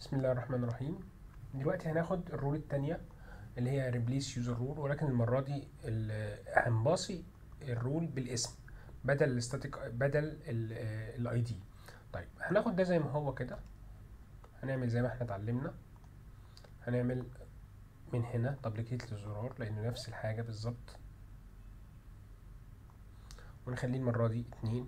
بسم الله الرحمن الرحيم دلوقتي هناخد الرول التانية اللي هي ريبليس يوزر رول ولكن المرة دي ال- هنباصي الرول بالاسم بدل الستاتيك بدل الاي دي طيب هناخد ده زي ما هو كده هنعمل زي ما احنا اتعلمنا هنعمل من هنا دبليكيت للزرار لانه نفس الحاجة بالظبط ونخليه المرة دي اتنين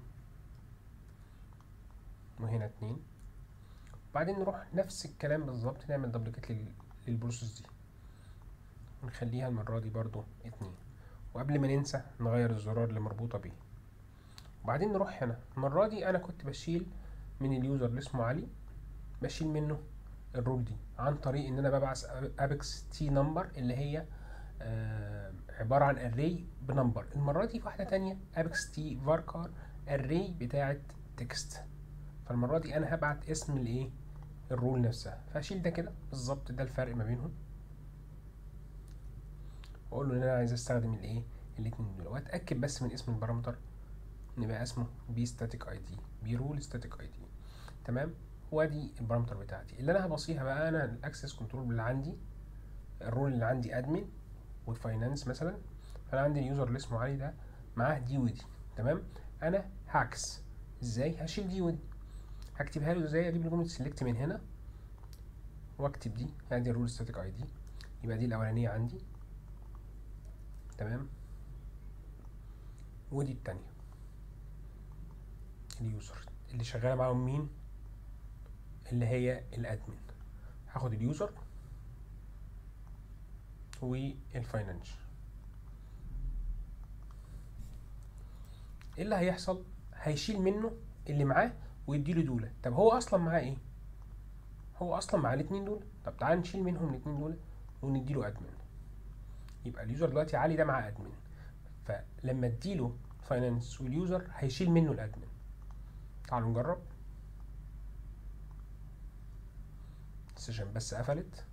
وهنا اتنين وبعدين نروح نفس الكلام بالظبط نعمل دبليكيت لل- للبروسيس دي ونخليها المرة دي برضو اتنين وقبل ما ننسى نغير الزرار اللي مربوطة بيه وبعدين نروح هنا المرة دي أنا كنت بشيل من اليوزر اللي اسمه علي بشيل منه الرول دي عن طريق إن أنا ببعث أبكس تي نمبر اللي هي آه عبارة عن أري بنمبر المرة دي في واحدة تانية أبكس تي فاركار أري بتاعة تكست فالمرة دي أنا هبعت اسم الإيه الرول نفسها فهشيل ده كده بالظبط ده الفرق ما بينهم واقول له ان انا عايز استخدم الايه الاتنين دول واتاكد بس من اسم البارامتر ان يبقى اسمه بي ستاتيك اي دي بي رول ستاتيك اي دي تمام وادي البارامتر بتاعتي اللي انا هبصيها بقى انا الاكسس كنترول اللي عندي الرول اللي عندي ادمن وفاينانس مثلا فانا عندي اليوزر اللي اسمه علي ده معاه دي ودي تمام انا هعكس ازاي هشيل دي ودي هكتبها له ازاي اجيب له جمله سيلكت من هنا واكتب دي ادي الرول ستاتيك اي دي يبقى دي الاولانيه عندي تمام ودي التانية اليوزر اللي شغالة معاهم مين اللي هي الادمن هاخد اليوزر والفاينانش ايه اللي هيحصل هيشيل منه اللي معاه ويديله دولة طب هو اصلا معاه ايه هو اصلا معاه الاتنين دول طب تعال نشيل منهم الاتنين دول ونديله ادمن يبقى اليوزر دلوقتي علي ده مع ادمن فلما اديله فاينانس واليوزر هيشيل منه الادمن تعالوا نجرب السيشن بس قفلت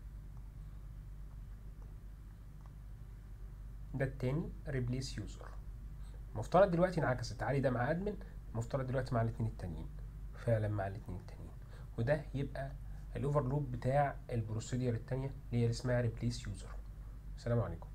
ده التاني ريبليس يوزر المفترض دلوقتي انعكست علي ده مع ادمن المفترض دلوقتي مع الاتنين التانيين فعلا مع الاتنين التانيين وده يبقى الاوفرلوب بتاع البروسيدير التانية اللي هي اللي اسمها ريبليس يوزر السلام عليكم